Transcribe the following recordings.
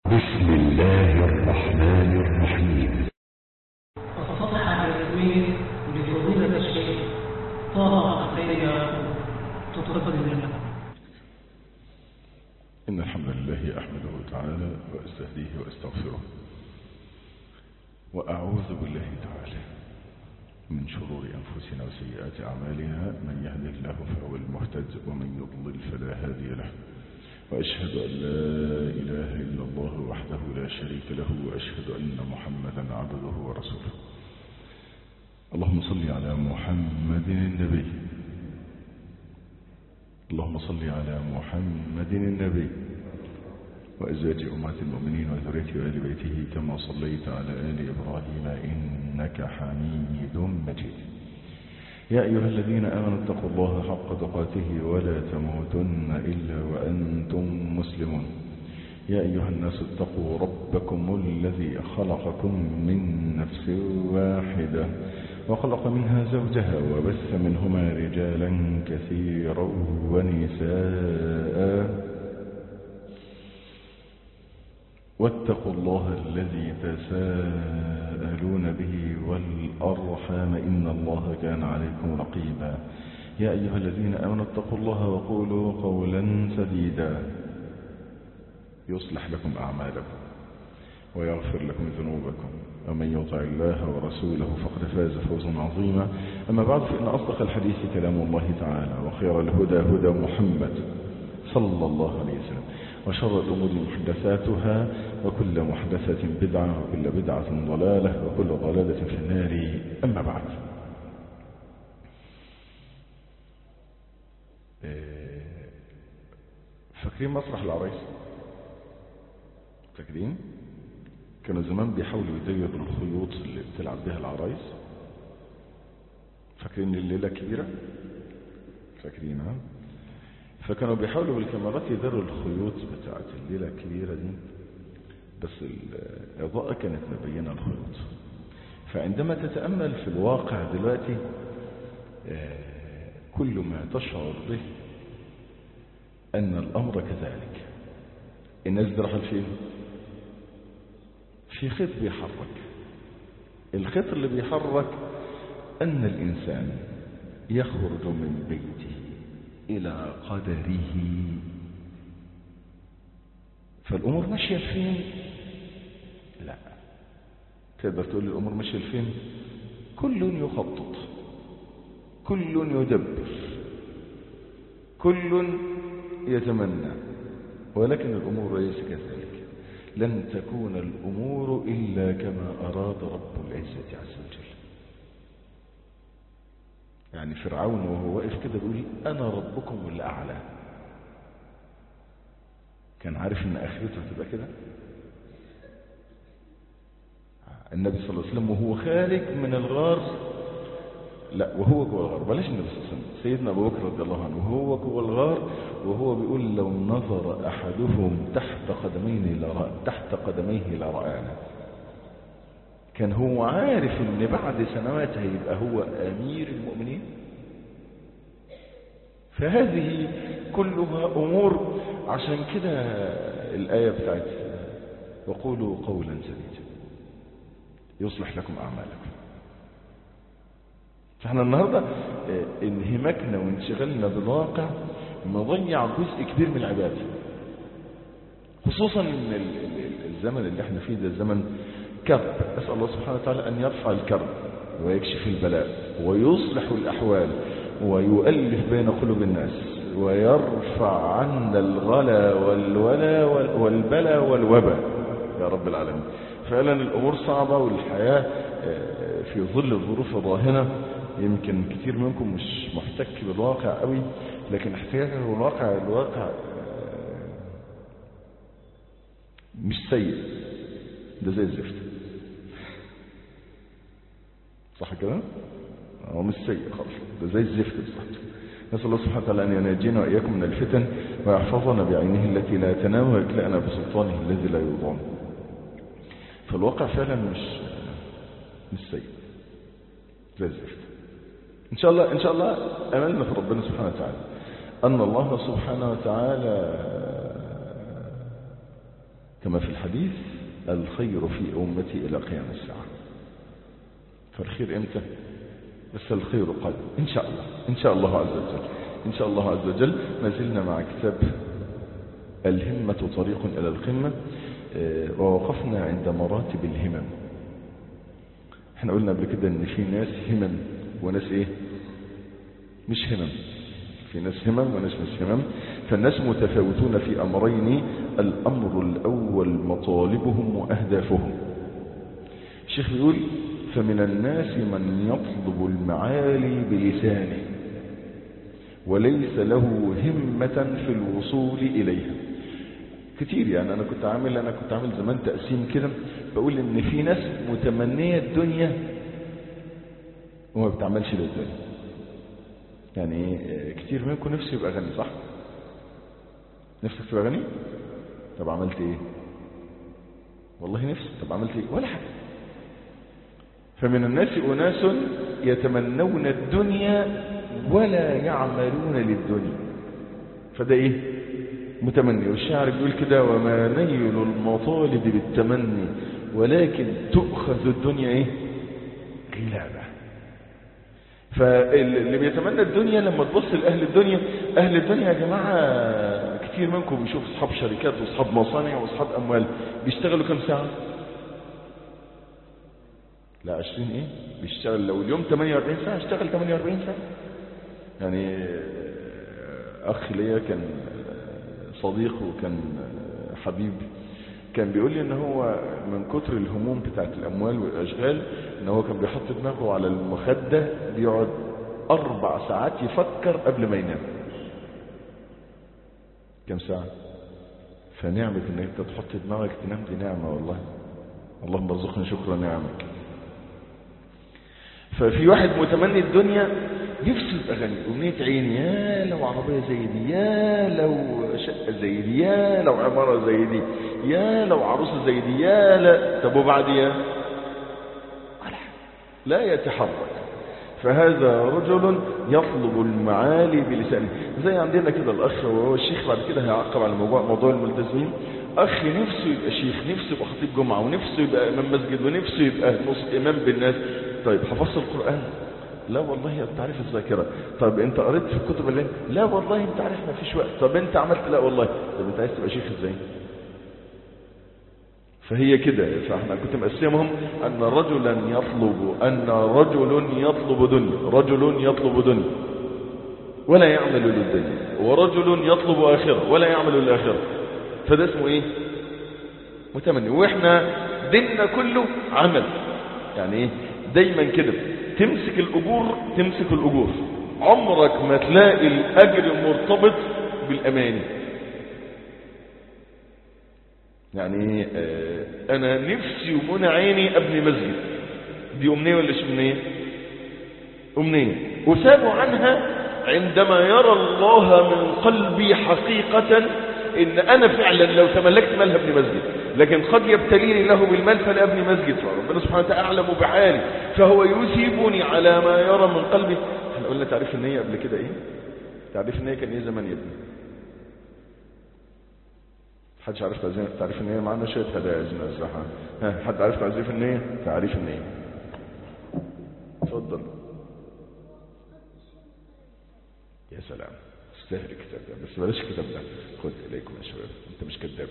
بسم الله الرحمن الرحيم الصفحة الرسمية لفضيلة الشيخ طه حسين يعقوب تتقبل منه إن الحمد لله أحمده تعالى وأستهديه وأستغفره وأعوذ بالله تعالى من شرور أنفسنا وسيئات أعمالنا من يهده الله فهو المهتد ومن يضلل فلا هادي له وأشهد أن لا إله إلا الله وحده لا شريك له وأشهد أن محمدا عبده ورسوله اللهم صل على محمد النبي اللهم صل على محمد النبي وأزواج أمهات المؤمنين وذريته وآل بيته كما صليت على آل إبراهيم إنك حميد مجيد يا أيها الذين آمنوا اتقوا الله حق تقاته ولا تموتن إلا وأنتم مسلمون يا أيها الناس اتقوا ربكم الذي خلقكم من نفس واحدة وخلق منها زوجها وبث منهما رجالا كثيرا ونساء واتقوا الله الذي تساءلون به والأرحام إن الله كان عليكم رقيبا يا أيها الذين آمنوا اتقوا الله وقولوا قولا سديدا يصلح لكم أعمالكم ويغفر لكم ذنوبكم ومن يطع الله ورسوله فقد فاز فوزا عظيما أما بعد فإن أصدق الحديث كلام الله تعالى وخير الهدى هدى محمد صلى الله عليه وسلم وشر الأمور محدثاتها وكل محدثة بدعة وكل بدعة ضلالة وكل ضلالة في النار أما بعد فاكرين مسرح العرايس فاكرين كانوا زمان بيحاولوا يديروا الخيوط اللي بتلعب بها العرايس فاكرين الليلة كبيرة فاكرين ها فكانوا بيحاولوا بالكاميرات يداروا الخيوط بتاعت الليلة الكبيرة دي بس الإضاءة كانت مبينة الخيوط فعندما تتأمل في الواقع دلوقتي كل ما تشعر به أن الأمر كذلك الناس دي راحت فين في خيط بيحرك الخيط اللي بيحرك أن الإنسان يخرج من بيته إلى قدره فالأمور ماشية فين لا تقدر تقول الأمور ماشية فين كل يخطط كل يدبر كل يتمنى ولكن الأمور ليس كذلك لن تكون الأمور إلا كما أراد رب العزة عز وجل يعني فرعون وهو واقف كده بيقول أنا ربكم الأعلى كان عارف ان اخرته هتبقى كده النبي صلى الله عليه وسلم وهو خارج من الغار لا وهو جوه الغار بلاش النبي صلى الله عليه وسلم سيدنا ابو بكر رضي الله عنه وهو جوه الغار وهو بيقول لو نظر احدهم تحت قدميه لرأ تحت قدميه لرآنا كان هو عارف ان بعد سنوات هيبقى هو امير المؤمنين فهذه كلها امور عشان كده الايه بتاعت وقولوا قولا سديدا يصلح لكم اعمالكم فاحنا النهارده انهماكنا وانشغالنا بالواقع مضيع جزء كبير من العباده خصوصا ان الزمن اللي احنا فيه ده زمن كرب أسأل الله سبحانه وتعالى أن يرفع الكرب ويكشف البلاء ويصلح الأحوال ويؤلف بين قلوب الناس ويرفع عنا الغلا والولا والبلا والوبا يا رب العالمين فعلا الأمور صعبة والحياة في ظل الظروف الراهنة يمكن كتير منكم مش محتك بالواقع قوي لكن احتياجه الواقع الواقع مش سيء ده زي الزفت صح كده هو مش سيء خالص ده زي الزفت بالظبط نسأل الله سبحانه وتعالى أن ينجينا وإياكم من الفتن ويحفظنا بعينه التي لا تنام ويكلأنا بسلطانه الذي لا يضام فالواقع فعلا مش مش سيء زي الزفت إن شاء الله إن شاء الله أملنا في ربنا سبحانه وتعالى أن الله سبحانه وتعالى كما في الحديث الخير في أمتي إلى قيام الساعة فالخير إمتى بس الخير قادم إن شاء الله إن شاء الله عز وجل إن شاء الله عز وجل ما زلنا مع كتاب الهمة طريق إلى القمة آه، ووقفنا عند مراتب الهمم احنا قلنا قبل كده ان في ناس همم وناس ايه مش همم في ناس همم وناس مش همم فالناس متفاوتون في امرين الامر الاول مطالبهم واهدافهم الشيخ بيقول فمن الناس من يطلب المعالي بلسانه وليس له همة في الوصول إليها كتير يعني أنا كنت عامل أنا كنت عامل زمان تقسيم كده بقول إن في ناس متمنية الدنيا وما بتعملش للدنيا يعني إيه؟ كتير منكم نفسه يبقى غني صح نفسك تبقى غني طب عملت ايه والله نفسي طب عملت ايه ولا حاجه فمن الناس أناس يتمنون الدنيا ولا يعملون للدنيا فده ايه متمني والشاعر بيقول كده وما نيل المطالب بالتمني ولكن تؤخذ الدنيا ايه غلابة فاللي بيتمنى الدنيا لما تبص لأهل الدنيا أهل الدنيا يا جماعة كتير منكم بيشوف أصحاب شركات وأصحاب مصانع وأصحاب أموال بيشتغلوا كم ساعة لا 20 ايه بيشتغل لو اليوم 48 ساعة اشتغل 48 ساعة يعني اخ ليا كان صديق وكان حبيب كان بيقول لي ان هو من كتر الهموم بتاعت الاموال والاشغال ان هو كان بيحط دماغه على المخدة بيقعد اربع ساعات يفكر قبل ما ينام كم ساعة فنعمة انك انت تحط دماغك تنام دي نعمة والله اللهم ارزقنا شكر نعمك ففي واحد متمني الدنيا نفسه يبقى غني أمنية عيني يا لو عربية زي دي يا لو شقة زي دي يا لو عمارة زي دي يا لو عروسة زي دي يا لا طب وبعديها ولا حاجة. لا يتحرك فهذا رجل يطلب المعالي بلسانه زي عندنا كده الأخ وهو الشيخ بعد كده هيعقب على موضوع موضوع الملتزمين أخ نفسه يبقى شيخ نفسه يبقى خطيب جمعة ونفسه يبقى إمام مسجد ونفسه يبقى نص إمام بالناس طيب حفظت القرآن لا والله انت عارف الذاكرة طب انت قريت في الكتب اللي لا والله انت عارف ما فيش وقت طب انت عملت لا والله طب انت عايز تبقى شيخ ازاي فهي كده فاحنا كنت مقسمهم ان رجلا يطلب ان رجل يطلب دنيا رجل يطلب دنيا ولا يعمل للدنيا ورجل يطلب اخره ولا يعمل للاخره فده اسمه ايه متمني واحنا ديننا كله عمل يعني ايه دايما كده تمسك الاجور تمسك الاجور عمرك ما تلاقي الاجر مرتبط بالاماني يعني آه انا نفسي ومنى عيني ابني مسجد دي امنيه ولا مش امنيه امنيه وسابوا عنها عندما يرى الله من قلبي حقيقه ان انا فعلا لو تملكت مال هبني مسجد لكن قد يبتليني له بالمال فلا ابني مسجد فربنا سبحانه وتعالى اعلم بحالي فهو يثيبني على ما يرى من قلبي احنا قلنا تعريف النية قبل كده ايه تعريف النية كان ايه زمان يا ابني حدش عارف تعريف النية معانا شوية هدايا عايزين نزرعها ها حد عارف تعريف النية تعريف النية اتفضل يا سلام استاهل الكتاب ده بس بلاش الكتاب ده خد اليكم يا شباب انت مش كذاب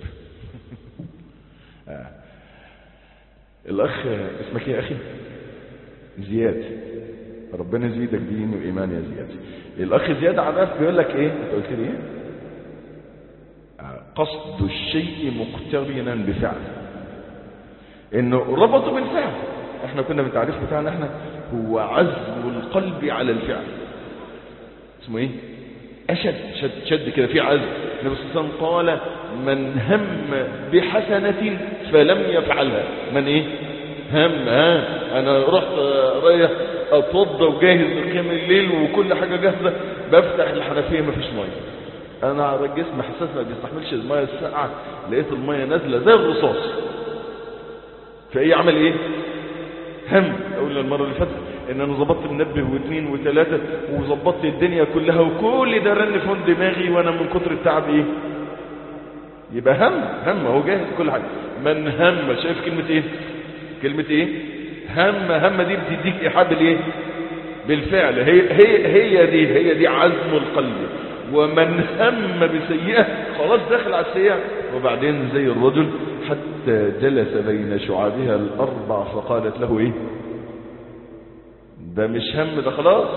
آه. الاخ اسمك ايه يا اخي زياد ربنا يزيدك دين وايمان يا زياد الاخ زياد عباس بيقول لك ايه انت قلت لي ايه آه. قصد الشيء مقترنا بفعل انه ربطه بالفعل احنا كنا في التعريف بتاعنا احنا هو عزم القلب على الفعل اسمه ايه أشد شد, شد كده في عزم النبي صلى الله عليه وسلم قال من هم بحسنة فلم يفعلها من ايه هم ها انا رحت رايح اتوضى وجاهز لقيام الليل وكل حاجة جاهزة بفتح الحنفية مفيش مية انا على الجسم حساس ما بيستحملش المية الساقعة لقيت المية نازلة زي الرصاص فايه عمل ايه هم اقول المرة اللي فاتت ان انا ظبطت منبه واثنين وثلاثة وظبطت الدنيا كلها وكل ده رن فون دماغي وانا من كتر التعب ايه يبقى هم هم هو جاهز كل حاجة من هم شايف كلمة ايه كلمة ايه هم هم دي بتديك ايحاء بالايه بالفعل هي هي هي دي هي دي عزم القلب ومن هم بسيئة خلاص داخل على السيئة وبعدين زي الرجل حتى جلس بين شعابها الأربع فقالت له ايه ده مش هم ده خلاص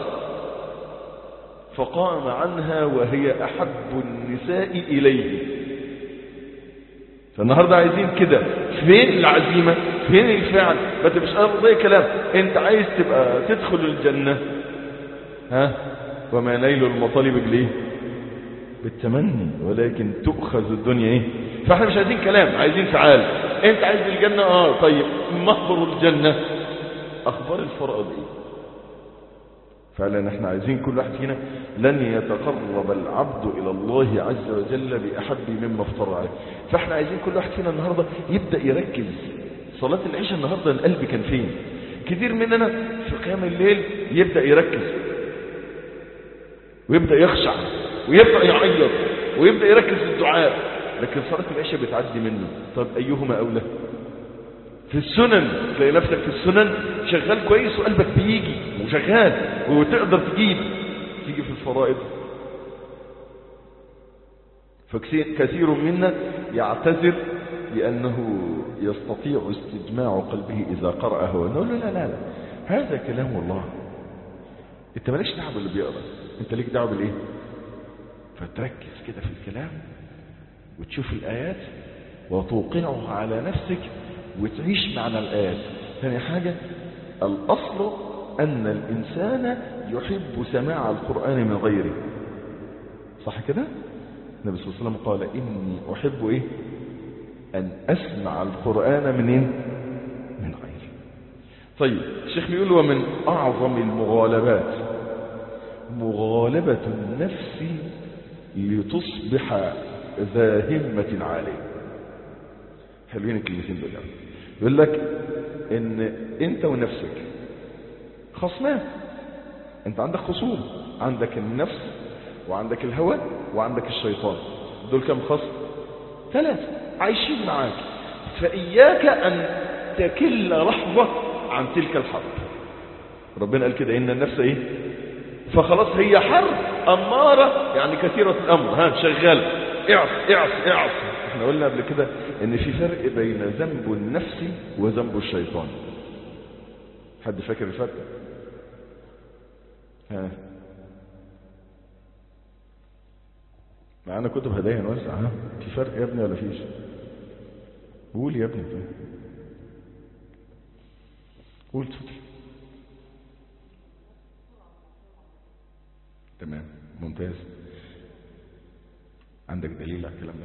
فقام عنها وهي أحب النساء إليه فالنهاردة عايزين كده فين العزيمة فين الفعل ما تبقاش أمر زي كلام انت عايز تبقى تدخل الجنة ها وما نيل المطالب بالايه بالتمني ولكن تؤخذ الدنيا ايه فاحنا مش عايزين كلام عايزين فعال انت عايز الجنة اه طيب مهر الجنة اخبار الفرقة دي فعلا احنا عايزين كل واحد فينا لن يتقرب العبد الى الله عز وجل باحب مما افترى عليه فاحنا عايزين كل واحد فينا النهارده يبدا يركز صلاه العشاء النهارده القلب كان فين كتير مننا في قيام الليل يبدا يركز ويبدا يخشع ويبدا يعيط ويبدا يركز في الدعاء لكن صلاه العشاء بتعدي منه طب ايهما اولى في السنن تلاقي نفسك في السنن شغال كويس وقلبك بيجي وشغال وتقدر تجيب تيجي في الفرائض فكثير منا يعتذر لأنه يستطيع استجماع قلبه إذا قرأه نقول له لا لا لا هذا كلام الله انت مالكش دعوه باللي بيقرا انت ليك دعوه بالايه فتركز كده في الكلام وتشوف الايات وتوقعها على نفسك وتعيش معنى الآيات ثاني حاجة الأصل أن الإنسان يحب سماع القرآن من غيره صح كده النبي صلى الله عليه وسلم قال إني أحب إيه أن أسمع القرآن من إيه؟ من غيري طيب الشيخ بيقول ومن أعظم المغالبات مغالبة النفس لتصبح ذا همة عالية حلوين الكلمتين دول يعني. يقول لك ان انت ونفسك خصمان انت عندك خصوم عندك النفس وعندك الهوى وعندك الشيطان دول كم خصم ثلاثة عايشين معاك فإياك أن تكل لحظة عن تلك الحرب ربنا قال كده إن النفس إيه فخلاص هي حرب أمارة يعني كثيرة الأمر ها شغال اعص اعص اعص احنا قلنا قبل كده ان في فرق بين ذنب النفس وذنب الشيطان حد فاكر الفرق ها معانا كتب هدايا نوزع ها في فرق يا ابني ولا فيش قول يا ابني طيب قول تفضل تمام ممتاز عندك دليل على الكلام ده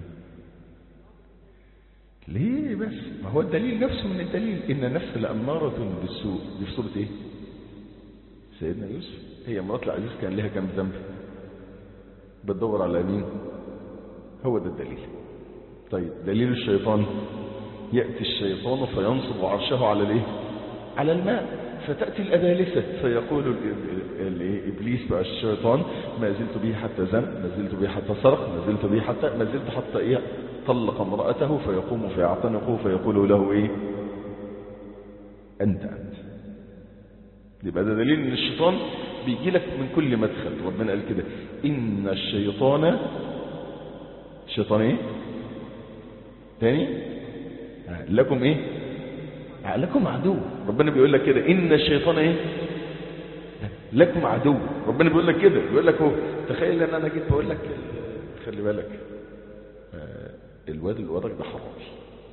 ليه بس ما هو الدليل نفسه من الدليل ان النفس لأمارة بالسوء دي في سورة ايه سيدنا يوسف هي مرات العزيز كان لها كم ذنب بتدور على مين هو ده الدليل طيب دليل الشيطان يأتي الشيطان فينصب عرشه على الايه على الماء فتأتي الأبالسة فيقول إبليس بقى الشيطان ما زلت به حتى زن ما زلت به حتى سرق ما زلت به حتى ما زلت حتى إيه طلق امرأته فيقوم فيعتنقه فيقول له إيه أنت أنت يبقى ده دليل ان الشيطان بيجي لك من كل مدخل ربنا قال كده ان الشيطان الشيطان ايه تاني لكم ايه لكم عدو ربنا بيقول لك كده ان الشيطان ايه لكم عدو ربنا بيقول لك كده بيقول لك هو تخيل ان انا جيت بقول لك خلي بالك الواد اللي وراك ده حرامي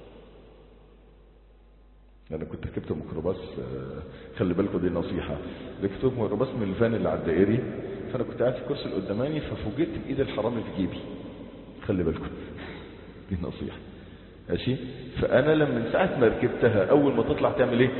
انا كنت ركبت ميكروباص خلي بالكم دي نصيحه ركبت ميكروباص من الفان اللي على الدائري فانا كنت قاعد في الكرسي اللي قداماني ففوجئت بايد الحرامي في جيبي خلي بالكم دي نصيحه ماشي فانا لما من ساعه ما ركبتها اول ما تطلع تعمل ايه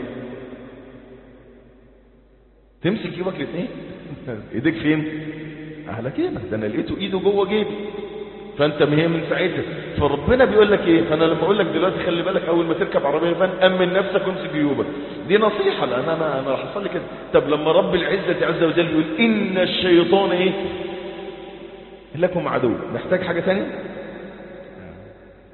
تمسك جيبك الاثنين ايديك فين على كده ده انا لقيته ايده جوه جيبي فانت ما هي من ساعتها فربنا بيقول لك ايه فانا لما اقول لك دلوقتي خلي بالك اول ما تركب عربيه فان امن نفسك وامسك جيوبك دي نصيحه لان انا انا حصل لي كده طب لما رب العزه عز وجل يقول ان الشيطان ايه لكم عدو محتاج حاجه ثانيه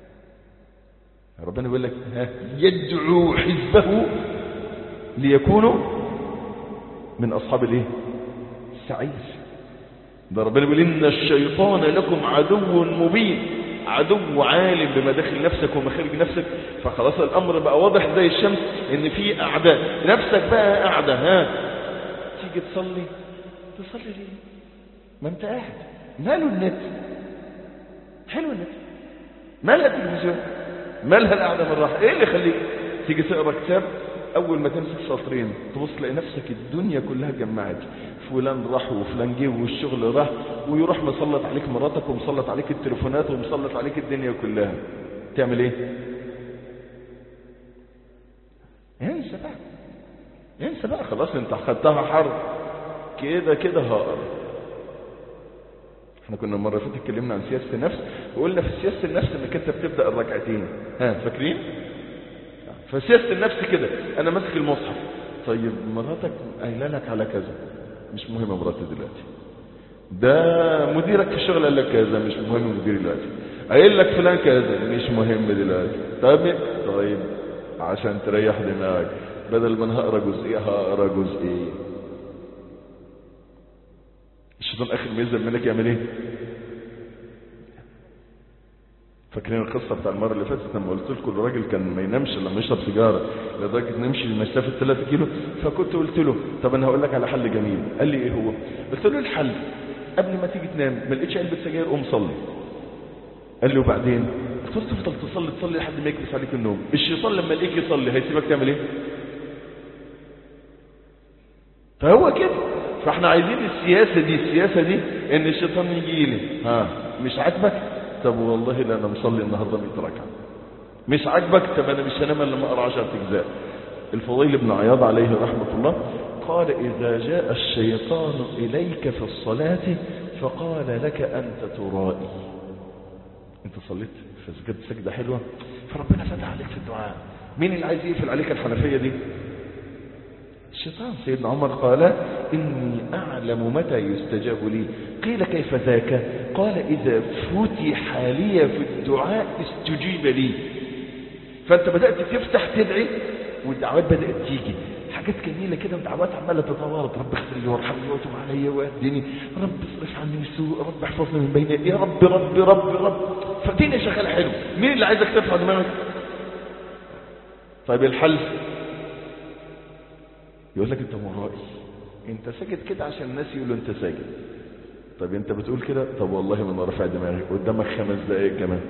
ربنا بيقول لك ها يدعو حزبه ليكونوا من أصحاب الايه السعير ده ربنا بيقول إن الشيطان لكم عدو مبين عدو عالم بمداخل نفسك ومخارج نفسك فخلاص الأمر بقى واضح زي الشمس إن في أعداء نفسك بقى قاعدة ها تيجي تصلي تصلي ليه ما انت قاعد ماله النت حلو النت مالها التلفزيون مالها القعده من الراحه ايه اللي يخليك تيجي تقرا كتاب اول ما تمسك سطرين تبص تلاقي نفسك الدنيا كلها جمعت فلان راح وفلان جه والشغل راح ويروح مسلط عليك مراتك ومسلط عليك التليفونات ومسلط عليك الدنيا كلها تعمل ايه انسى بقى انسى بقى خلاص انت اخدتها حرب كده كده هقر احنا كنا المره اللي فاتت اتكلمنا عن سياسه النفس وقلنا في سياسه النفس انك انت بتبدا الركعتين ها فاكرين فسياسه النفس كده انا ماسك المصحف طيب مراتك قايله لك على كذا مش مهم مراتي دلوقتي ده مديرك في الشغل قال لك كذا مش مهم مديري دلوقتي قايل لك فلان كذا مش مهم دلوقتي طيب طيب عشان تريح دماغك بدل ما انا هقرا جزئيه هقرا جزئيه الشيطان اخر ما يزل منك يعمل ايه فاكرين القصه بتاع المره اللي فاتت لما قلت لكم الراجل كان ما ينامش لما يشرب سيجاره لدرجه نمشي مسافه 3 كيلو فكنت قلت له طب انا هقول لك على حل جميل قال لي ايه هو قلت له الحل قبل ما تيجي تنام ما لقيتش علبه سجاير قوم صلي قال لي وبعدين قلت له تفضل تصلي تصلي لحد ما يكبس عليك النوم الشيطان لما يلاقيك يصلي هيسيبك تعمل ايه فهو كده فاحنا عايزين السياسة دي السياسة دي ان الشيطان يجي لي ها مش عاجبك طب والله لا انا مصلي النهارده 100 ركعه مش عاجبك طب انا مش هنام الا لما اقرا 10 اجزاء الفضيل بن عياض عليه رحمه الله قال اذا جاء الشيطان اليك في الصلاه فقال لك انت ترائي انت صليت فسجدت سجده حلوه فربنا فتح عليك في الدعاء مين اللي عايز يقفل عليك الحنفيه دي الشيطان سيدنا عمر قال إني أعلم متى يستجاب لي قيل كيف ذاك قال إذا فتح لي في الدعاء استجيب لي فأنت بدأت تفتح تدعي والدعوات بدأت تيجي حاجات جميلة كده ودعوات عمالة تتوارد رب اغفر لي وارحمني وتب علي واهدني رب اصرف عني السوء رب احفظني من بين يا رب رب رب رب فالدنيا شغالة حلو مين اللي عايزك ترفع دماغك طيب الحل يقول لك انت مرائي انت ساجد كده عشان الناس يقولوا انت ساجد طب انت بتقول كده طب والله ما انا رافع دماغي قدامك خمس دقايق كمان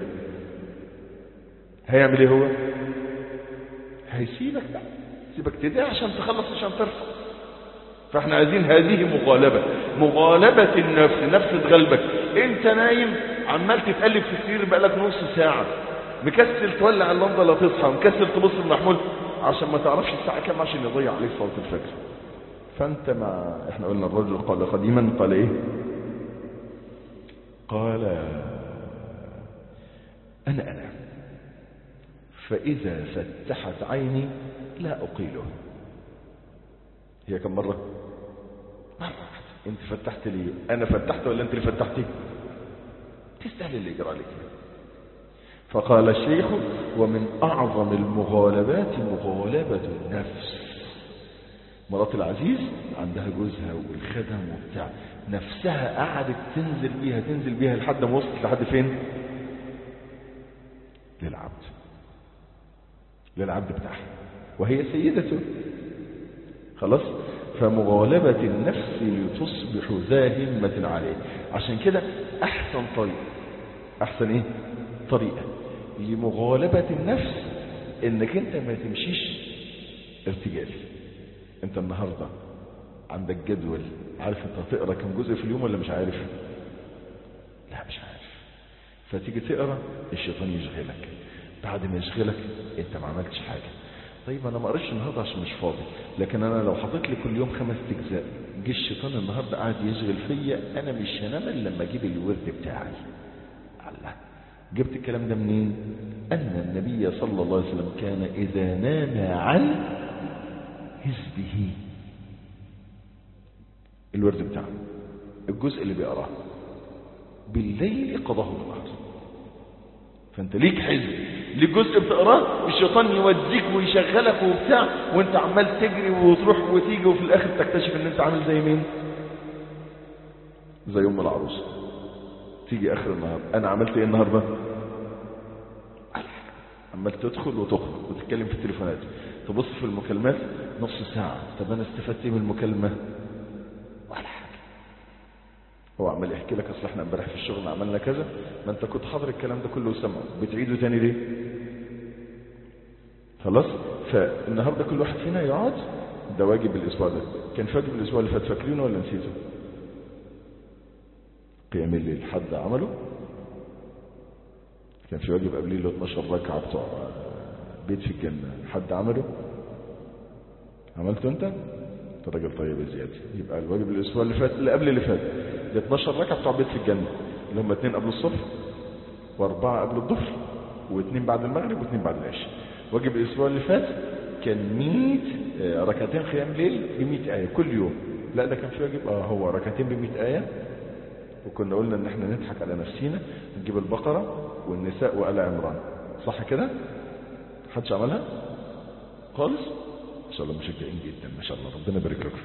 هيعمل ايه هو هيسيبك بقى سيبك تدعي عشان تخلص عشان ترفع فاحنا عايزين هذه مغالبة مغالبة النفس نفس تغلبك انت نايم عمال تتقلب في السرير بقالك نص ساعة مكسل تولع اللمبة لا تصحى مكسل تبص المحمول عشان ما تعرفش الساعة كام عشان يضيع عليك صلاة الفجر فانت مع احنا قلنا الرجل قال قديما قال ايه قال انا انا فاذا فتحت عيني لا اقيله هي كم مرة مرة واحدة انت فتحت لي انا فتحت ولا انت اللي فتحتي تستاهل اللي يجرى عليك فقال الشيخ ومن أعظم المغالبات مغالبة النفس مرات العزيز عندها جوزها والخدم وبتاع نفسها قعدت تنزل بيها تنزل بيها لحد ما وصلت لحد فين للعبد للعبد بتاعها وهي سيدته خلاص فمغالبة النفس لتصبح ذا همة عليه عشان كده أحسن طريق أحسن إيه طريقة لمغالبة النفس انك انت ما تمشيش ارتجالي انت النهاردة عندك جدول عارف انت هتقرا كم جزء في اليوم ولا مش عارف لا مش عارف فتيجي تقرا الشيطان يشغلك بعد ما يشغلك انت ما عملتش حاجة طيب انا ما قريتش النهارده عشان مش فاضي لكن انا لو حطيت لي كل يوم خمس اجزاء جه الشيطان النهارده قاعد يشغل فيا انا مش هنام الا لما اجيب الورد بتاعي الله جبت الكلام ده منين أن النبي صلى الله عليه وسلم كان إذا نام عن حزبه الورد بتاعه الجزء اللي بيقراه بالليل قضاه النهار فانت ليك حزب ليك جزء بتقراه الشيطان يوديك ويشغلك وبتاع وانت عمال تجري وتروح وتيجي وفي الاخر تكتشف ان انت عامل زي مين زي ام العروس تيجي اخر النهار انا عملت ايه النهارده عمال تدخل وتخرج وتتكلم في التليفونات تبص في المكالمات نص ساعة طب انا استفدت ايه من المكالمة ولا حاجة هو عمال يحكي لك اصل احنا امبارح في الشغل عملنا كذا ما انت كنت حاضر الكلام ده كله وسمعه بتعيده تاني ليه خلاص فالنهارده كل واحد فينا يقعد ده واجب الاسبوع ده كان في واجب الاسبوع اللي فات فاكرينه ولا نسيته قيام الليل حد عمله كان في واجب قبليه له 12 ركعه بتوع بيت في الجنه حد عمله عملته انت انت راجل طيب يا زياد يبقى الواجب الاسبوع اللي فات اللي قبل اللي فات ال 12 ركعه بتوع بيت في الجنه اللي هم اثنين قبل الصبح واربعه قبل الظهر واثنين بعد المغرب واثنين بعد العشاء واجب الاسبوع اللي فات كان 100 ركعتين قيام ليل ب 100 ايه كل يوم لا ده كان في واجب اه هو ركعتين ب 100 ايه وكنا قلنا ان احنا نضحك على نفسينا نجيب البقره والنساء وآل عمران صح كده حدش عملها خالص ما شاء الله مشجعين جدا ما شاء الله ربنا يبارك لكم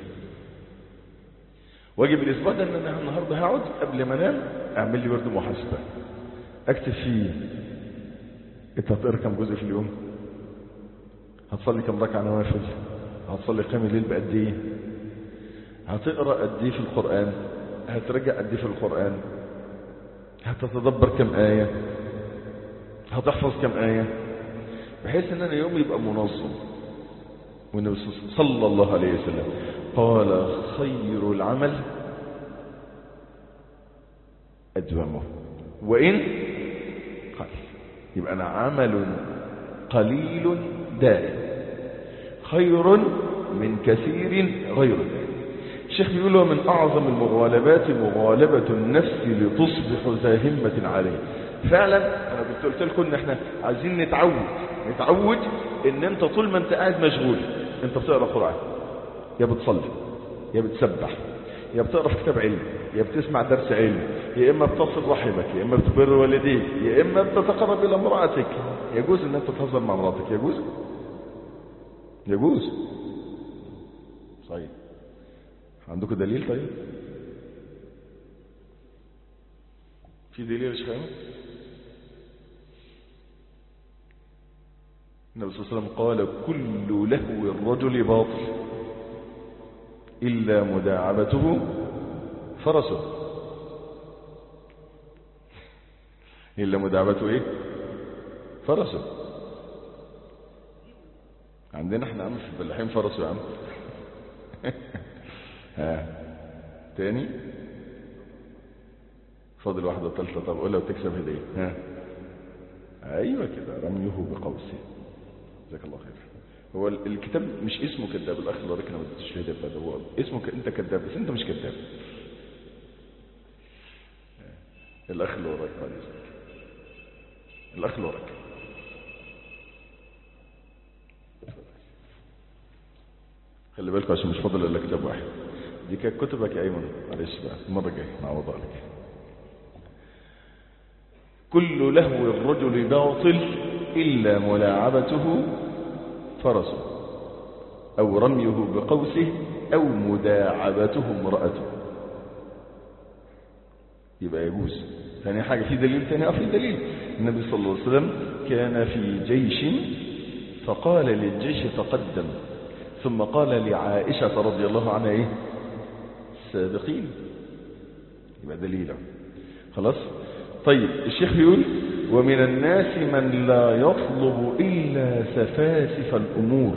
واجب الاسبوع ده ان انا النهارده هقعد قبل ما انام اعمل لي ورد محاسبه اكتب فيه انت هتقرا كم جزء في اليوم هتصلي كم ركعه نوافل هتصلي قيام الليل بقد ايه هتقرا قد ايه في القران هترجع قد ايه في القران هتتدبر كم ايه هتحفظ كم ايه بحيث ان انا يومي يبقى منظم والنبي صلى الله عليه وسلم قال خير العمل أدومه وإن قل يبقى أنا عمل قليل دائم خير من كثير غير دائم الشيخ بيقول ومن أعظم المغالبات مغالبة النفس لتصبح ذا همة عليه فعلا أنا كنت قلت لكم إن إحنا عايزين نتعود نتعود إن أنت طول ما أنت قاعد مشغول أنت بتقرأ قرآن يا بتصلي يا بتسبح يا بتقرا في كتاب علم يا بتسمع درس علم يا اما بتصل رحمك يا اما بتبر والديك يا اما بتتقرب الى امراتك يجوز ان انت تهزر مع مراتك يجوز يجوز صحيح عندكم دليل طيب في دليل يا شيخ احمد النبي صلى الله عليه وسلم قال كل لهو الرجل باطل إلا مداعبته فرسه إلا مداعبته إيه فرسه عندنا احنا عم في الفلاحين فرسه يا عم ها تاني فاضل واحدة ثالثة طب قولها وتكسب هدية ها ايوه كده رميه بقوسه جزاك الله خير هو الكتاب مش اسمه كذاب الاخ اللي وراك انا ما اديتش الهديه بتاعته هو اسمه ك... انت كذاب بس انت مش كذاب الاخ اللي وراك بعد اذنك الاخ اللي وراك خلي بالكم عشان مش فاضل الا كتاب واحد دي كانت كتبك يا ايمن معلش بقى المره الجايه نعوضها لك كل لهو الرجل باطل الا ملاعبته فرسه أو رميه بقوسه أو مداعبته امرأته يبقى يجوز ثاني حاجة في دليل ثاني في دليل النبي صلى الله عليه وسلم كان في جيش فقال للجيش تقدم ثم قال لعائشة رضي الله عنها ايه السابقين يبقى دليل خلاص طيب الشيخ يقول ومن الناس من لا يطلب إلا سفاسف الأمور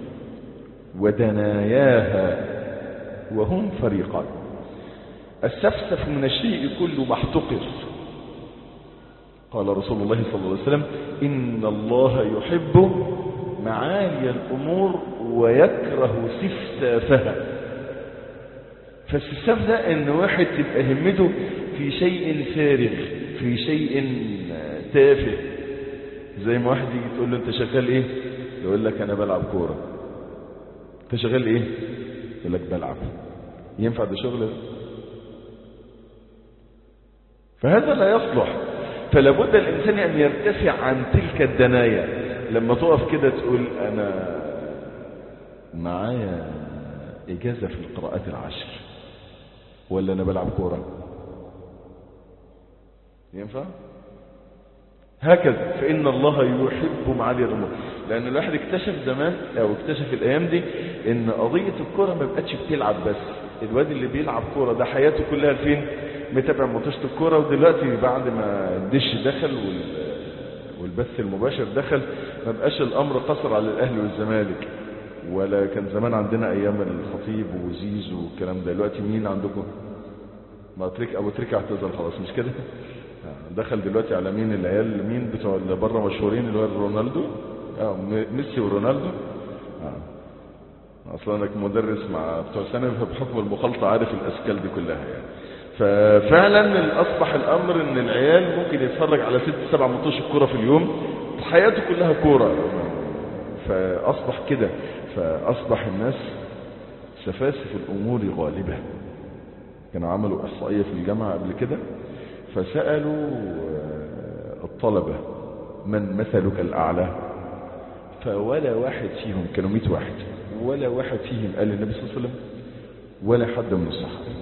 ودناياها وهم فريقان السفسف من الشيء كله محتقر قال رسول الله صلى الله عليه وسلم إن الله يحب معالي الأمور ويكره سفسافها فالسفساف ده ان واحد تبقى همته في شيء فارغ في شيء تافه زي ما واحد يجي تقول له انت شغال ايه يقول لك انا بلعب كوره انت شغال ايه يقول لك بلعب ينفع ده شغل فهذا لا يصلح فلا بد الإنسان أن يرتفع عن تلك الدنايا لما تقف كده تقول أنا معايا إجازة في القراءات العشر ولا أنا بلعب كورة ينفع هكذا فإن الله يحب معالي الأمور لأن الواحد اكتشف زمان أو اكتشف الأيام دي إن قضية الكرة ما بقتش بتلعب بس الواد اللي بيلعب كرة ده حياته كلها فين متابع ماتشات الكرة ودلوقتي بعد ما الدش دخل وال والبث المباشر دخل ما بقاش الأمر قصر على الأهلي والزمالك ولا كان زمان عندنا أيام الخطيب وزيزو والكلام ده دلوقتي مين عندكم ما تريك أبو تريكة اعتزل خلاص مش كده دخل دلوقتي على مين العيال مين بتوع اللي بره مشهورين اللي هو رونالدو اه ميسي ورونالدو اه اصلا انا مدرس مع بتوع ثانوي فبحكم المخالطه عارف الاشكال دي كلها يعني ففعلا اصبح الامر ان العيال ممكن يتفرج على ست سبع ماتشات كوره في اليوم حياته كلها كوره فاصبح كده فاصبح الناس سفاسف الامور غالبه كانوا عملوا احصائيه في الجامعه قبل كده فسالوا الطلبه من مثلك الاعلى فولا واحد فيهم كانوا 100 واحد ولا واحد فيهم قال للنبي صلى الله عليه وسلم ولا حد من الصحابه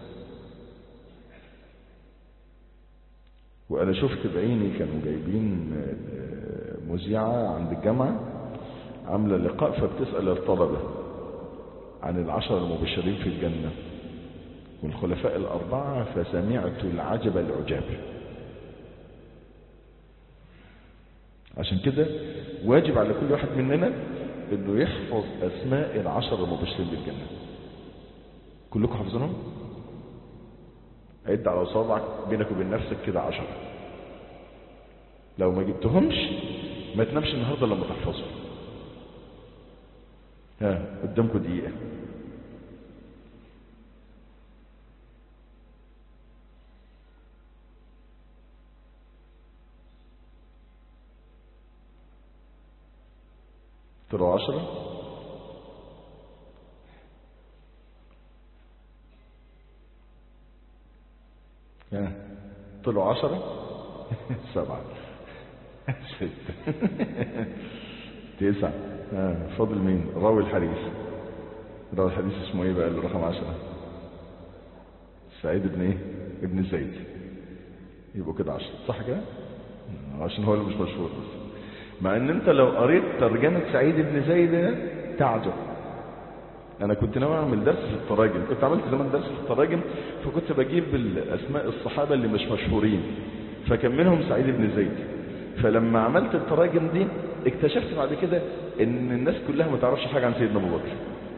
وانا شفت بعيني كانوا جايبين مذيعه عند الجامعه عامله لقاء فبتسال الطلبه عن العشر المبشرين في الجنه والخلفاء الاربعه فسمعت العجب العجاب عشان كده واجب على كل واحد مننا انه يحفظ اسماء العشر المبشرين بالجنه كلكم حافظينهم عد على صابعك بينك وبين نفسك كده عشرة لو ما جبتهمش ما تنامش النهارده لما تحفظهم ها قدامكم دقيقه طلعوا عشرة ها طلعوا عشرة سبعة ستة تسعة ها فاضل مين راوي الحديث راوي الحديث اسمه ايه بقى اللي رقم عشرة سعيد ابن ايه ابن زيد يبقوا كده عشرة صح كده عشان هو اللي مش مشهور بس مع ان انت لو قريت ترجمة سعيد بن زيد تعجب انا كنت ناوي اعمل درس في التراجم كنت عملت زمان درس في التراجم فكنت بجيب اسماء الصحابة اللي مش مشهورين فكان منهم سعيد بن زيد فلما عملت التراجم دي اكتشفت بعد كده ان الناس كلها ما تعرفش حاجة عن سيدنا ابو بكر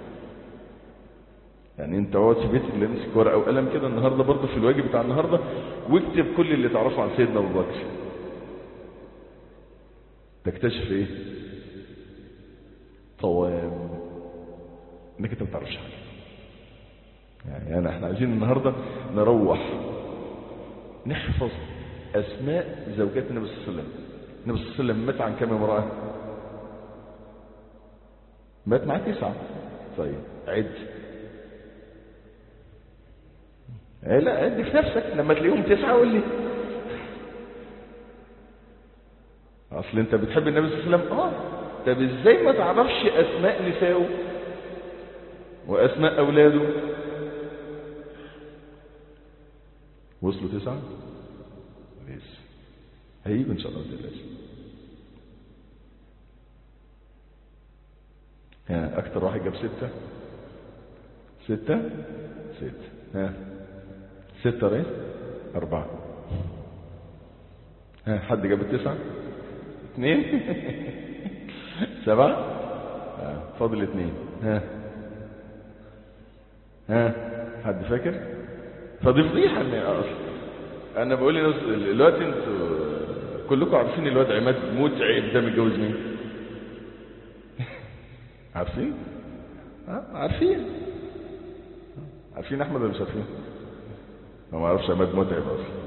يعني انت اقعد في بيتك اللي امسك ورقه وقلم كده النهارده برضه في الواجب بتاع النهارده واكتب كل اللي تعرفه عن سيدنا ابو بكر تكتشف ايه طوام انك انت ما تعرفش حاجه يعني أنا احنا عايزين النهارده نروح نحفظ اسماء زوجات النبي صلى الله عليه وسلم النبي صلى الله عليه وسلم مات عن كم امراه مات معاه تسعه طيب عد إيه لا عد في نفسك لما تلاقيهم تسعه قول لي اصل انت بتحب النبي صلى الله عليه وسلم اه طب ازاي ما تعرفش اسماء نسائه واسماء اولاده وصلوا تسعة لسه هيجي ان شاء الله تلاش ها اكتر واحد جاب ستة ستة ستة ها ستة رئيس اربعة ها حد جاب التسعة اثنين سبعة آه. فاضل اثنين ها ها حد فاكر فدي فضيحة ان اصلا انا بقول للناس دلوقتي انتوا كلكم عارفين الواد عماد متعب ده متجوز مين عارفين ها عارفين عارفين احمد ولا مش عارفين ما اعرفش عماد متعب اصلا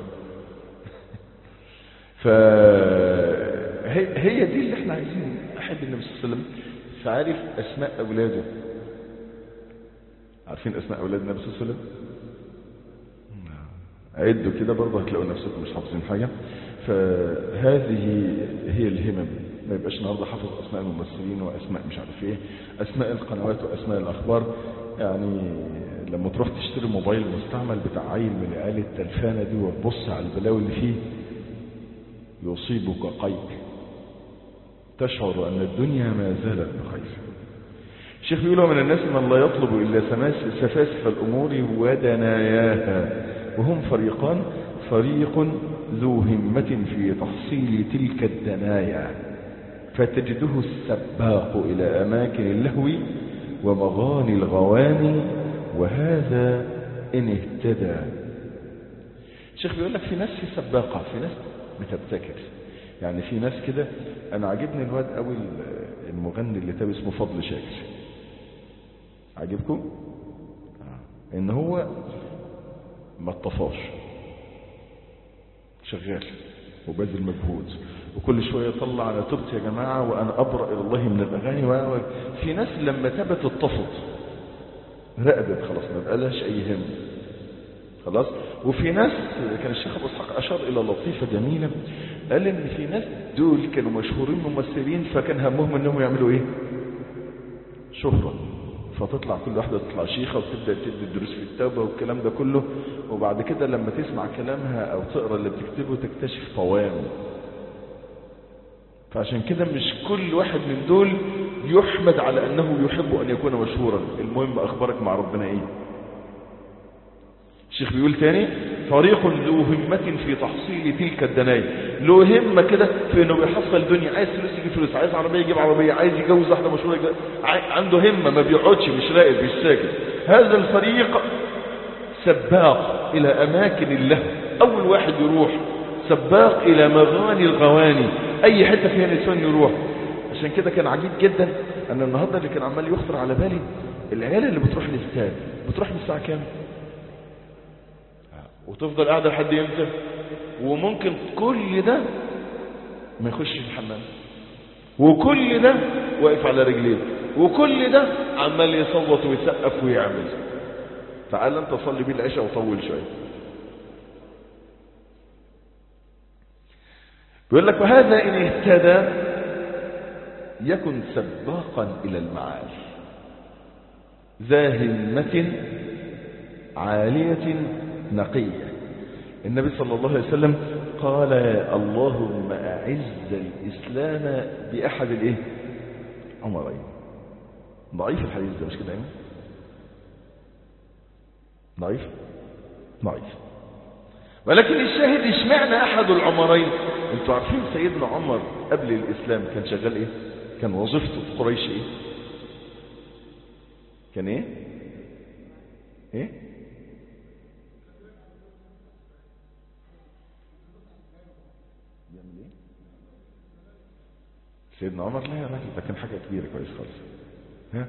ف هي هي دي اللي احنا عايزين احب النبي صلى الله عليه وسلم فعارف اسماء اولاده عارفين اسماء اولاد النبي صلى الله عليه وسلم عدوا كده برضه هتلاقوا نفسكم مش حافظين حاجه فهذه هي الهمم ما يبقاش النهارده حافظ اسماء الممثلين واسماء مش عارف ايه اسماء القنوات واسماء الاخبار يعني لما تروح تشتري موبايل مستعمل بتاع عيل من عيال التلفانه دي وتبص على البلاوي اللي فيه يصيبك قيد تشعر ان الدنيا ما زالت بخير الشيخ بيقول ومن الناس من لا يطلب الا سماس- سفاسف الامور ودناياها وهم فريقان فريق ذو همة في تحصيل تلك الدنايا فتجده السباق إلى أماكن اللهو ومغاني الغواني وهذا إن اهتدى الشيخ بيقول لك في ناس في سباقة في ناس بتبتكر يعني في ناس كده أنا عجبني الواد قوي المغني اللي تابع اسمه فضل شاكر عجبكم؟ آه. إن هو ما اتطفاش شغال وبذل مجهود وكل شويه يطلع انا تبت يا جماعه وانا ابرا الى الله من الاغاني و... في ناس لما تبت اتطفت رقدت خلاص ما بقالهاش اي هم خلاص وفي ناس كان الشيخ ابو اسحاق اشار الى لطيفه جميله قال ان في ناس دول كانوا مشهورين ممثلين فكان همهم انهم يعملوا ايه شهره فتطلع كل واحدة تطلع شيخة وتبدأ تدي الدروس في التوبة والكلام ده كله وبعد كده لما تسمع كلامها أو تقرأ اللي بتكتبه تكتشف طوام فعشان كده مش كل واحد من دول يحمد على أنه يحب أن يكون مشهورا المهم أخبارك مع ربنا إيه الشيخ بيقول تاني طريق ذو همة في تحصيل تلك الدنايا له همة كده في انه بيحصل الدنيا عايز فلوس يجيب فلوس عايز عربية يجيب عربية عايز يجوز واحدة مشهورة يجيب ع- عنده همة ما بيقعدش مش راقد مش ساكت هذا الفريق سباق الى اماكن الله اول واحد يروح سباق الى مغاني الغواني اي حتة فيها نسوان يروح عشان كده كان عجيب جدا ان النهارده اللي كان عمال يخطر على بالي العيال اللي بتروح الاستاد بتروح من الساعه كام وتفضل قاعدة لحد امتى وممكن كل ده ما يخش الحمام وكل ده واقف على رجليه وكل ده عمال يصوت ويسقف ويعمل تعال انت صلي بيه العشاء وطول شويه بيقول لك وهذا ان اهتدى يكن سباقا الى المعالي ذا همة عالية نقية النبي صلى الله عليه وسلم قال اللهم أعز الإسلام بأحد الإيه عمرين ضعيف الحديث ده مش كده يعني ضعيف ضعيف ولكن الشاهد اشمعنى أحد العمرين انتوا عارفين سيدنا عمر قبل الإسلام كان شغال إيه كان وظيفته في قريش إيه كان إيه إيه بيعمل ايه سيدنا عمر لا يا راجل ده كان حاجه كبيره كويس خالص ها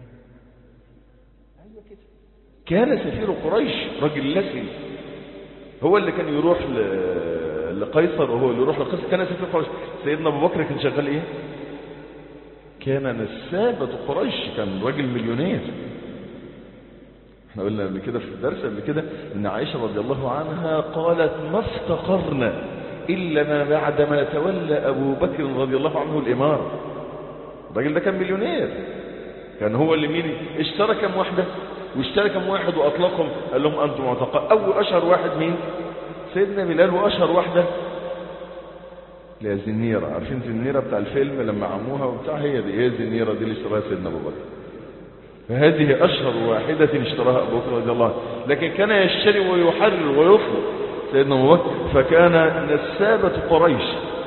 ايوه كده كان سفير قريش راجل لسن هو اللي كان يروح ل... لقيصر وهو اللي يروح لقيصر كان سفير قريش سيدنا ابو بكر كان شغال ايه كان نسابة قريش كان راجل مليونير احنا قلنا قبل كده في الدرس قبل كده ان عائشة رضي الله عنها قالت ما افتقرنا إلا ما بعدما تولى أبو بكر رضي الله عنه الإمارة الراجل ده كان مليونير كان هو اللي مين اشترى كم واحدة واشترى كم واحد وأطلقهم قال لهم أنتم معتقد أول أشهر واحد مين سيدنا بلال وأشهر واحدة لا زنيرة عارفين زنيرة بتاع الفيلم لما عموها وبتاع هي دي هي زنيرة دي اللي اشتراها سيدنا أبو بكر فهذه أشهر واحدة اشتراها أبو بكر رضي الله عنه لكن كان يشتري ويحرر ويطلق سيدنا أبو بكر فكان نسابة قريش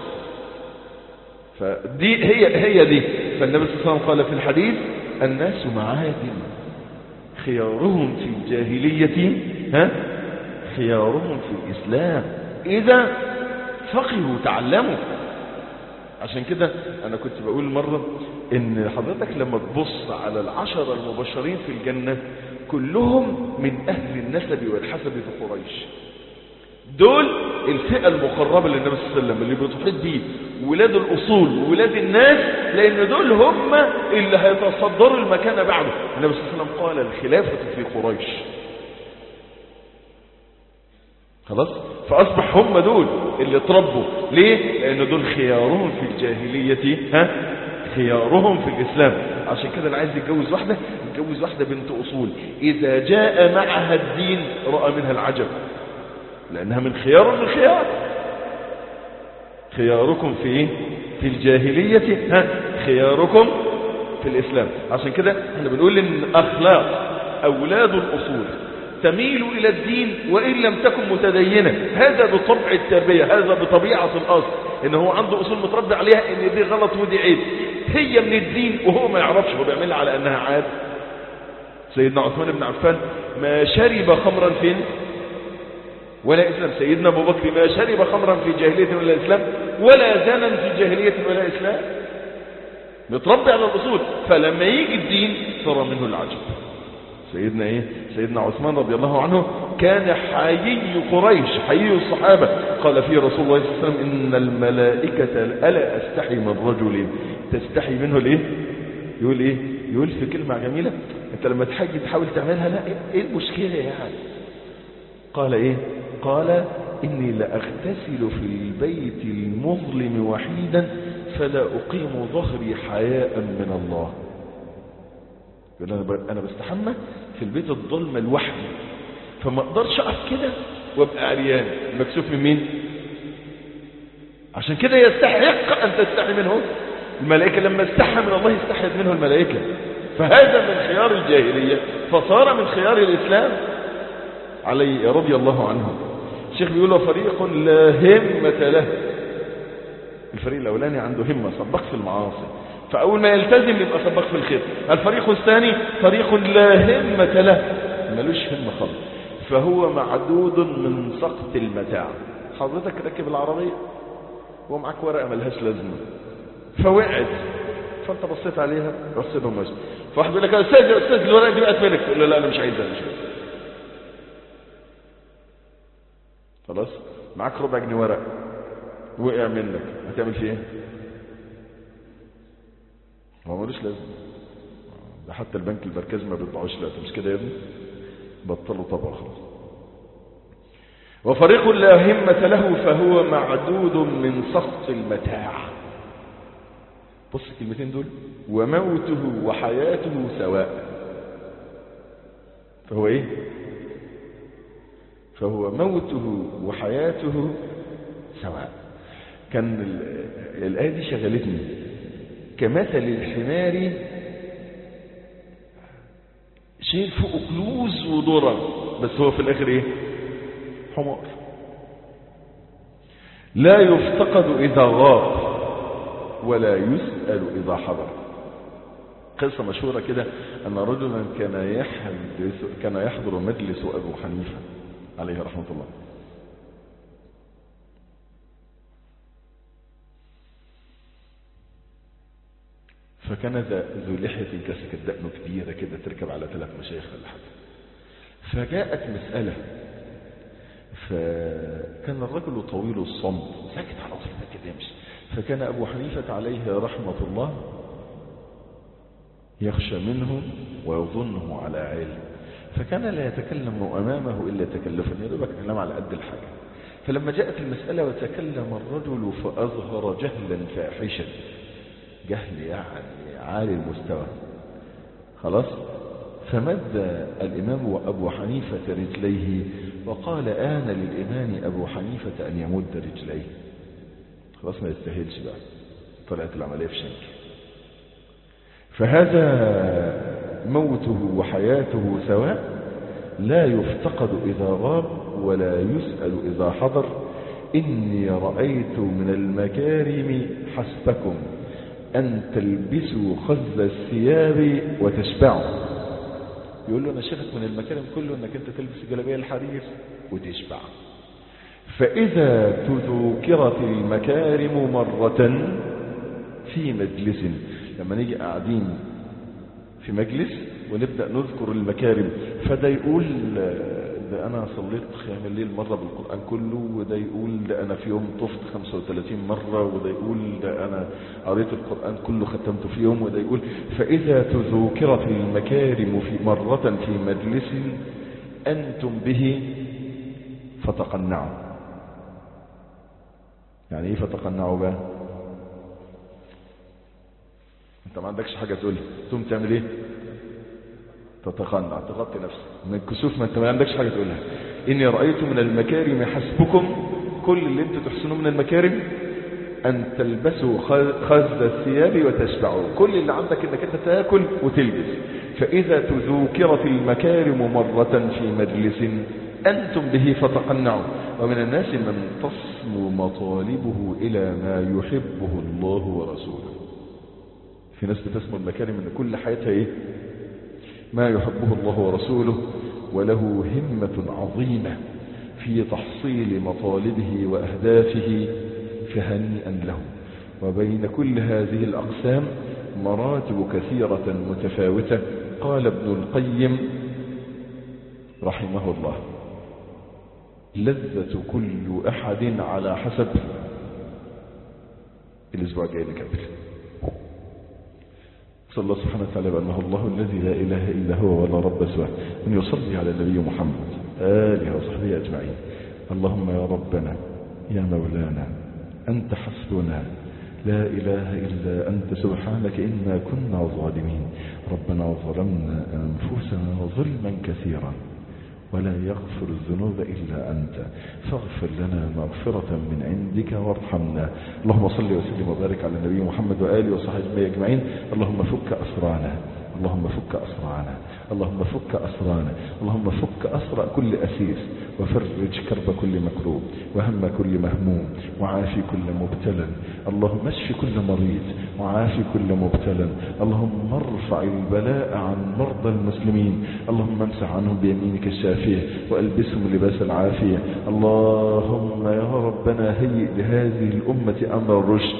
فدي هي هي دي فالنبي صلى الله عليه وسلم قال في الحديث الناس معادن خيارهم في الجاهلية ها خيارهم في الإسلام إذا فقهوا تعلموا عشان كده أنا كنت بقول مرة إن حضرتك لما تبص على العشرة المبشرين في الجنة كلهم من أهل النسب والحسب في قريش دول الفئة المقربة للنبي صلى الله عليه وسلم اللي بتحيط بيه ولاد الأصول وولاد الناس لأن دول هم اللي هيتصدروا المكان بعده النبي صلى الله عليه وسلم قال الخلافة في قريش خلاص فأصبح هم دول اللي اتربوا ليه؟ لأن دول خيارهم في الجاهلية ها؟ خيارهم في الإسلام عشان كده اللي عايز يتجوز واحدة يتجوز واحدة بنت أصول إذا جاء معها الدين رأى منها العجب لأنها من خيار من خيار خياركم في إيه؟ في الجاهلية ها؟ خياركم في الإسلام عشان كده احنا بنقول إن أخلاق أولاد الأصول تميل إلى الدين وإن لم تكن متدينة هذا بطبع التربية هذا بطبيعة الأصل إن هو عنده أصول متربي عليها إن دي غلط ودي عيب هي من الدين وهو ما يعرفش هو بيعملها على أنها عاد سيدنا عثمان بن عفان ما شرب خمرا فين ولا إسلام سيدنا أبو بكر ما شرب خمرا في جاهلية ولا إسلام ولا زنا في جاهلية ولا إسلام متربي على الأصول فلما يجي الدين ترى منه العجب سيدنا ايه سيدنا عثمان رضي الله عنه كان حيي قريش حيي الصحابة قال فيه رسول الله صلى الله عليه وسلم إن الملائكة ألا أستحي من رجل تستحي منه الايه يقول ايه يقول في كلمة جميلة انت لما تحاجي تحاول تعملها لا ايه المشكلة يعني قال ايه قال إني لأغتسل في البيت المظلم وحيدا فلا أقيم ظهري حياء من الله يقول أنا, ب... أنا بستحمى في البيت الظلمة لوحدي فما أقدرش أقف كده وأبقى عريان مكسوف من مين عشان كده يستحق أن تستحي منه الملائكة لما استحى من الله استحيت منه الملائكة فهذا من خيار الجاهلية فصار من خيار الإسلام علي رضي الله عنه الشيخ بيقول فريق لا همة له الفريق الأولاني عنده همة صبق في المعاصي فأول ما يلتزم يبقى سبق في الخير الفريق الثاني فريق لا همة له ملوش همة خالص فهو معدود من سقط المتاع حضرتك راكب العربية ومعك ورقة ملهاش لازمة فوقعت فانت بصيت عليها رصيدهم ماشي فواحد يقول لك يا استاذ يا استاذ الورقة دي بقت فينك تقول له لا انا مش عايزها مش عايزها خلاص معاك ربع جنيه ورق وقع منك هتعمل فيه ايه هو ملوش لازمه ده حتى البنك المركزي ما بيطبعوش لا مش كده يا ابني بطلوا طبع خلاص وفريق لا همة له فهو معدود من سخط المتاع بص الكلمتين دول وموته وحياته سواء فهو ايه فهو موته وحياته سواء كان الآية دي شغلتني كمثل الحمار شيء فوق كنوز وذرة بس هو في الآخر إيه حمار لا يفتقد إذا غاب ولا يسأل إذا حضر قصة مشهورة كده أن رجلا كان يحدث كان يحضر مجلس أبو حنيفة عليه رحمة الله فكان ذو لحية كاسك الدقن كبيرة كده تركب على ثلاث مشايخ ولا حاجة فجاءت مسألة فكان الرجل طويل الصمت ساكت على طول ما كلمش فكان أبو حنيفة عليه رحمة الله يخشى منه ويظنه على علم فكان لا يتكلم أمامه إلا تكلفا يدوبك كلام على قد الحاجة فلما جاءت المسألة وتكلم الرجل فأظهر جهلا فاحشا جهل يعني عالي المستوى خلاص فمد الإمام أبو حنيفة رجليه وقال آن للإمام أبو حنيفة أن يمد رجليه خلاص ما يستاهلش بقى طلعت العملية في شنك فهذا موته وحياته سواء لا يفتقد إذا غاب ولا يسأل إذا حضر إني رأيت من المكارم حسبكم أن تلبسوا خز الثياب وتشبعوا يقول له أنا شايفك من المكارم كله أنك أنت تلبس جلابية الحرير وتشبع فإذا تذكرت المكارم مرة في مجلس لما نيجي قاعدين في مجلس ونبدأ نذكر المكارم فده يقول ده أنا صليت خيام الليل مرة بالقرآن كله وده يقول ده أنا في يوم طفت 35 مرة وده يقول ده أنا قريت القرآن كله ختمته في يوم وده يقول فإذا تذكرت المكارم في مرة في مجلس أنتم به فتقنعوا يعني ايه فتقنعوا بقى انت ما عندكش حاجة تقولها تقوم تعمل ايه تتقنع تغطي نفسك من الكسوف ما انت ما عندكش حاجة تقولها اني رأيت من المكارم حسبكم كل اللي انتوا تحسنوه من المكارم ان تلبسوا خز الثياب وتشبعوا كل اللي عندك انك انت تاكل وتلبس فاذا تذوكرت المكارم مرة في مجلس انتم به فتقنعوا ومن الناس من تصل مطالبه الى ما يحبه الله ورسوله في ناس بتسمى المكارم ان كل حياتها ايه ما يحبه الله ورسوله وله همة عظيمة في تحصيل مطالبه وأهدافه فهنيئا له وبين كل هذه الأقسام مراتب كثيرة متفاوتة قال ابن القيم رحمه الله لذة كل أحد على حسب الأسبوع الجاي نكمل صلى الله سبحانه وتعالى بأنه الله الذي لا إله إلا هو ولا رب سواه أن يصلي على النبي محمد آله وصحبه أجمعين اللهم يا ربنا يا مولانا أنت حسبنا لا إله إلا أنت سبحانك إنا كنا ظالمين ربنا ظلمنا أنفسنا ظلما كثيرا ولا يغفر الذنوب إلا أنت فاغفر لنا مغفرة من عندك وارحمنا اللهم صل وسلم وبارك على النبي محمد وآله وصحبه أجمعين اللهم فك أسرانا اللهم فك أسرانا اللهم فك أسرانا اللهم فك أسرى كل أسير وفرج كرب كل مكروب وهم كل مهموم وعافي كل مبتلى اللهم اشف كل مريض وعافي كل مبتلى اللهم ارفع البلاء عن مرضى المسلمين اللهم امسح عنهم بيمينك الشافية والبسهم لباس العافية اللهم يا ربنا هيئ لهذه الأمة أمر الرشد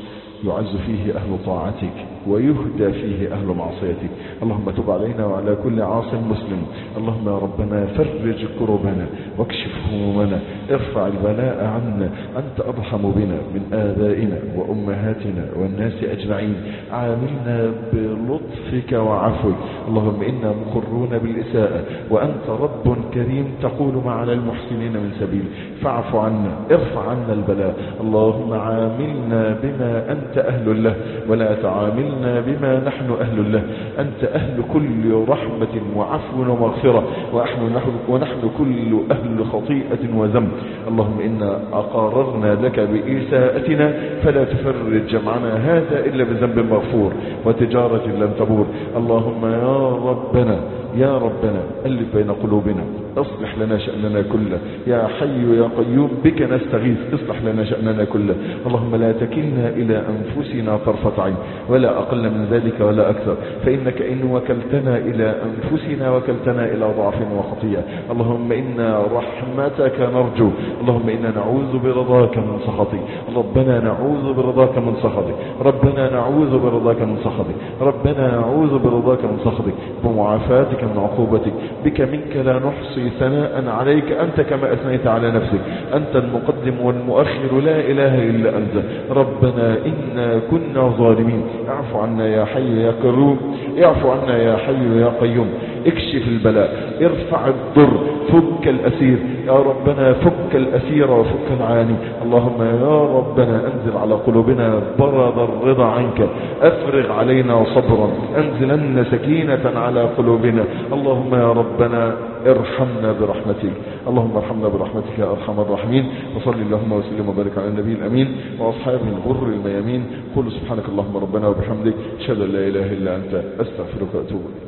يعز فيه أهل طاعتك ويهدى فيه أهل معصيتك اللهم تب علينا وعلى كل عاص مسلم اللهم يا ربنا فرج كربنا واكشف همومنا ارفع البلاء عنا أنت أرحم بنا من آبائنا وأمهاتنا والناس أجمعين عاملنا بلطفك وعفوك اللهم إنا مقرون بالإساءة وأنت رب كريم تقول ما على المحسنين من سبيل فاعف عنا ارفع عنا البلاء اللهم عاملنا بما أنت أهل له ولا تعاملنا بما نحن أهل له أنت أهل كل رحمة وعفو ومغفرة ونحن, ونحن كل أهل خطيئة وذنب اللهم إنا أقاررنا لك بإساءتنا فلا تفرج جمعنا هذا إلا بذنب مغفور وتجارة لم تبور اللهم يا ربنا يا ربنا ألف بين قلوبنا اصلح لنا شأننا كله يا حي يا قيوم بك نستغيث اصلح لنا شأننا كله اللهم لا تكلنا إلى أنفسنا طرفة عين ولا أقل من ذلك ولا أكثر فإنك إن وكلتنا إلى أنفسنا وكلتنا إلى ضعف وخطيئة اللهم إنا رحمتك نرجو اللهم إنا نعوذ برضاك من سخطك ربنا نعوذ برضاك من سخطك ربنا نعوذ برضاك من سخطك ربنا نعوذ برضاك من سخطك بمعافاتك من عقوبتك بك منك لا نحصي ثناء عليك أنت كما أثنيت على نفسك أنت المقدم والمؤخر لا إله إلا أنت ربنا إنا كنا ظالمين اعف عنا يا حي يا قيوم اعف عنا يا حي يا قيوم اكشف البلاء ارفع الضر فك الأسير يا ربنا فك الأسير وفك العاني اللهم يا ربنا أنزل على قلوبنا برد الرضا عنك أفرغ علينا صبرا أنزلن سكينة على قلوبنا اللهم يا ربنا ارحمنا برحمتك اللهم ارحمنا برحمتك يا أرحم الراحمين وصل اللهم وسلم وبارك على النبي الأمين وأصحابه الغر الميامين قل سبحانك اللهم ربنا وبحمدك أشهد أن لا إله إلا أنت أستغفرك وأتوب إليك